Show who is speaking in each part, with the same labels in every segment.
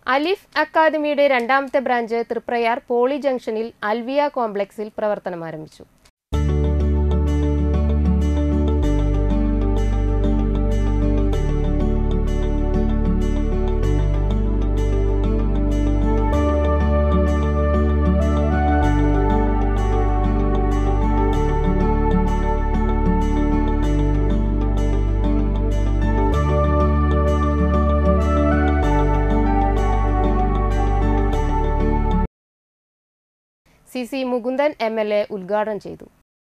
Speaker 1: അലിഫ് അക്കാദമിയുടെ രണ്ടാമത്തെ ബ്രാഞ്ച് തൃപ്രയാർ പോളി ജംഗ്ഷനിൽ അൽവിയ കോംപ്ലക്സിൽ പ്രവർത്തനം ആരംഭിച്ചു C C Mukundan M L A ഉദ്ഘാടനം ചെയ്തു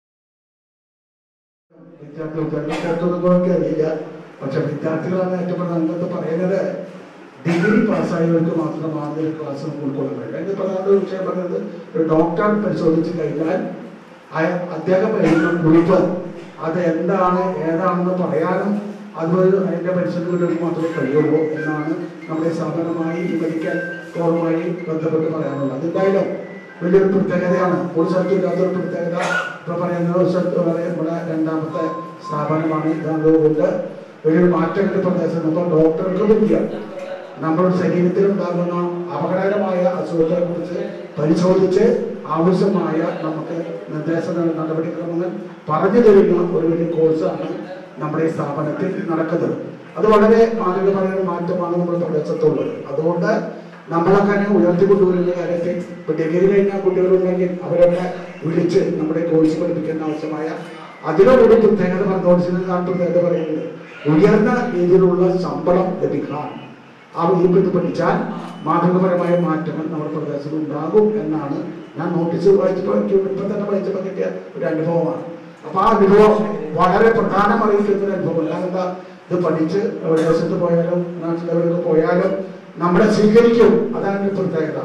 Speaker 2: വിദ്യാർത്ഥികൾക്ക് അറിയില്ല പക്ഷെ വിദ്യാർത്ഥികളാണ് ഏറ്റവും പ്രധാനപ്പെട്ട പറയുന്നത് ഡിഗ്രി പാസ്സായവർക്ക് മാത്രമാണ് ഈ ക്ലാസ് നമുക്ക് ഉൾക്കൊള്ളാൻ കഴിയും അതിന് പ്രധാന ഒരു വിഷയം പറയുന്നത് ഒരു ഡോക്ടർ പരിശോധിച്ച് കഴിഞ്ഞാൽ അയ- അദ്ദേഹം എഴുതുന്ന കുറിപ്പ് അത് എന്താണ് ഏതാണെന്ന് പറയാനും അതുവഴി അതിന്റെ പരിശോധനകൾക്ക് മാത്രമേ കഴിയുള്ളൂ എന്നാണ് നമ്മുടെ സ്ഥാപനമായി ഈ മെഡിക്കൽ കോറുമായി ബന്ധപ്പെട്ട് പറയാനുള്ളത് അതെന്തായാലും വലിയൊരു പ്രത്യേകതയാണ് ഒരു സ്ഥലത്തും ഇല്ലാത്തൊരു പ്രത്യേകത ഇപ്പൊ പറയുന്ന ഒരു സ്ഥലത്ത് പറയാൻ ഇവിടെ രണ്ടാമത്തെ സ്ഥാപനമാണ് ഇതുകൊണ്ട് വലിയൊരു മാറ്റങ്ങളുടെ പ്രദേശം അപ്പോൾ ഡോക്ടർക്ക് വിദ്യ നമ്മുടെ ശരീരത്തിൽ ഉണ്ടാകുന്ന അപകടകരമായ അസുഖത്തെ കുറിച്ച് പരിശോധിച്ച് ആവശ്യമായ നമുക്ക് നിർദ്ദേശ നടപടിക്രമങ്ങൾ പറഞ്ഞു തരുന്ന ഒരു വലിയ കോഴ്സാണ് നമ്മുടെ ഈ സ്ഥാപനത്തിൽ നടക്കുന്നത് അത് വളരെ മാനവികമായ ഒരു മാറ്റമാണ് നമ്മുടെ പ്രദേശത്തുള്ളത് അതുകൊണ്ട് നമ്മളങ്ങനെ ഉയർത്തിക്കൊണ്ടുവരുന്ന കാര്യത്തിൽ ഇപ്പൊ ഡിഗ്രി കഴിഞ്ഞ കുട്ടികളുണ്ടെങ്കിൽ അവരൊക്കെ വിളിച്ച് നമ്മുടെ കോഴ്സ് പഠിപ്പിക്കാൻ ആവശ്യമായ അതിനൊരു പ്രത്യേകത പറഞ്ഞോടിച്ചിട്ടാണ് പ്രത്യേകത പറയുന്നത് ഉയർന്ന രീതിയിലുള്ള ശമ്പളം ലഭിക്കാൻ ആ വിഹിപ്പത്ത് പഠിച്ചാൽ മാതൃകപരമായ മാറ്റങ്ങൾ നമ്മുടെ പ്രദേശത്ത് ഉണ്ടാകും എന്നാണ് ഞാൻ നോട്ടീസ് വായിച്ചപ്പോൾ എനിക്ക് ഇപ്പൊ തന്നെ വായിച്ചപ്പോൾ കിട്ടിയ ഒരു അനുഭവമാണ് അപ്പൊ ആ അനുഭവം വളരെ പ്രധാനം അറിയിക്കുന്ന ഒരു അനുഭവം കാരണം എന്താ ഇത് പഠിച്ച് വിദേശത്ത് പോയാലും നാട്ടിലെവിടെയൊക്കെ പോയാലും നമ്മളെ സ്വീകരിക്കും അതാണ് ഒരു പ്രത്യേകത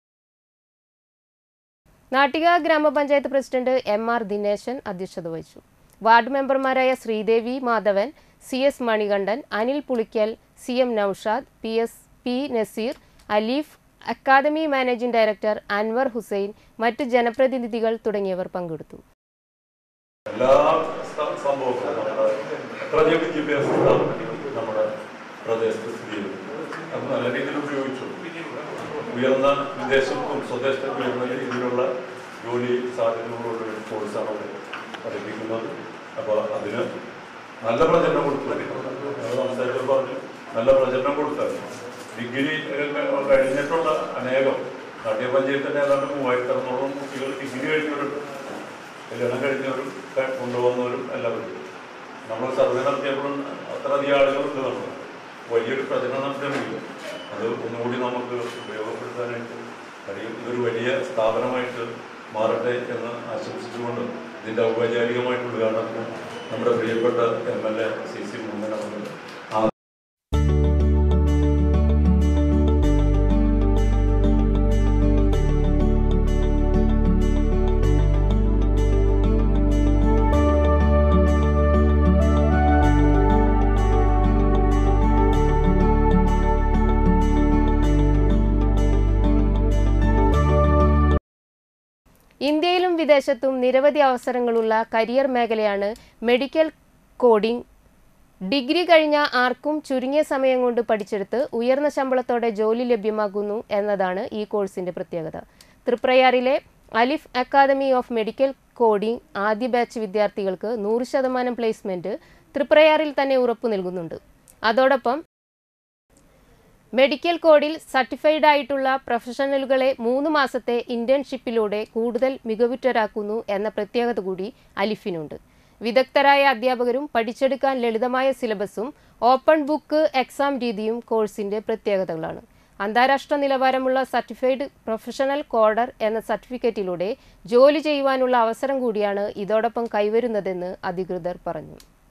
Speaker 1: നാട്ടിക ഗ്രാമപഞ്ചായത്ത് പ്രസിഡന്റ് എം ആർ ദിനേശൻ അധ്യക്ഷത വഹിച്ചു വാർഡ് മെമ്പർമാരായ Sreedevi Madhavan C S Manikandan Anil Pulikkal C M Noushad P S P Naseer Alif Academy managing director Anwar Hussain മറ്റ് ജനപ്രതിനിധികൾ തുടങ്ങിയവർ പങ്കെടുത്തു
Speaker 3: എല്ലാ സ- സംഭവങ്ങളും നമ്മുടെ എത്രയധികം വിദ്യാഭ്യാസ സ്ഥാപനങ്ങൾ നമ്മുടെ പ്രദേശത്ത് സ്ഥിതി ചെയ്യുന്നു അത് നല്ല രീതിയിൽ ഉപയോഗിച്ചു ഉയർന്ന വിദേശത്തും സ്വദേശത്തും ഉയർന്ന രീതിയിലുള്ള ജോലി സാധ്യതകളുള്ള ഒരു കോഴ്സാണ് അവർ പഠിപ്പിക്കുന്നത് അപ്പോൾ അതിന് നല്ല പ്രചരണം കൊടുത്തു അത് സംസാരിച്ചത് പറഞ്ഞു നല്ല പ്രചരണം കൊടുത്താൽ ഡിഗ്രി ഒക്കെ കഴിഞ്ഞിട്ടുള്ള അനേകം നാട്യ പഞ്ചായത്തിൻ്റെ ഏതാണ്ട് മൂവായിരത്തി അറുന്നൂറോളം കുട്ടികൾ ഡിഗ്രി കഴിഞ്ഞവരുണ്ട് കല്യാണം കഴിഞ്ഞവരും ക- കൊണ്ടുപോകുന്നവരും എല്ലാവരും നമ്മൾ സർവേ നടത്തിയപ്പോഴും അത്രയധികം ആളുകളുണ്ട് നമ്മൾ വലിയൊരു പ്രചരണം നടത്തുന്നില്ല അത് ഒന്നുകൂടി നമുക്ക് ഉപയോഗപ്പെടുത്താനായിട്ട് കഴിയും ഇതൊരു വലിയ സ്ഥാപനമായിട്ട് മാറട്ടെ എന്ന് ആശംസിച്ചുകൊണ്ട് ഇതിൻ്റെ ഔപചാരികമായിട്ടുള്ള ഉദ്ഘാടനത്തിന് നമ്മുടെ പ്രിയപ്പെട്ട M L A C C മുന്നണ ആ
Speaker 1: ഇന്ത്യയിലും വിദേശത്തും നിരവധി അവസരങ്ങളുള്ള കരിയർ മേഖലയാണ് മെഡിക്കൽ കോഡിംഗ് ഡിഗ്രി കഴിഞ്ഞ ആർക്കും ചുരുങ്ങിയ സമയം കൊണ്ട് പഠിച്ചെടുത്ത് ഉയർന്ന ശമ്പളത്തോടെ ജോലി ലഭ്യമാകുന്നു എന്നതാണ് ഈ കോഴ്സിന്റെ പ്രത്യേകത തൃപ്രയാറിലെ Alif Academy of Medical Coding ആദ്യ ബാച്ച് വിദ്യാർത്ഥികൾക്ക് നൂറ് ശതമാനം പ്ലേസ്മെന്റ് തൃപ്രയാറിൽ തന്നെ ഉറപ്പു നൽകുന്നുണ്ട് അതോടൊപ്പം മെഡിക്കൽ കോഡിൽ സർട്ടിഫൈഡ് ആയിട്ടുള്ള പ്രൊഫഷണലുകളെ മൂന്ന് മാസത്തെ ഇന്റേൺഷിപ്പിലൂടെ കൂടുതൽ മികവുറ്റരാക്കുന്നു എന്ന പ്രത്യേകത കൂടി അലിഫിനുണ്ട് വിദഗ്ധരായ അധ്യാപകരും പഠിച്ചെടുക്കാൻ ലളിതമായ സിലബസും ഓപ്പൺ ബുക്ക് എക്സാം രീതിയും കോഴ്സിന്റെ പ്രത്യേകതകളാണ് അന്താരാഷ്ട്ര നിലവാരമുള്ള സർട്ടിഫൈഡ് പ്രൊഫഷണൽ കോഡർ എന്ന സർട്ടിഫിക്കറ്റിലൂടെ ജോലി ചെയ്യുവാനുള്ള അവസരം കൂടിയാണ് ഇതോടൊപ്പം കൈവരുന്നതെന്ന് അധികൃതർ പറഞ്ഞു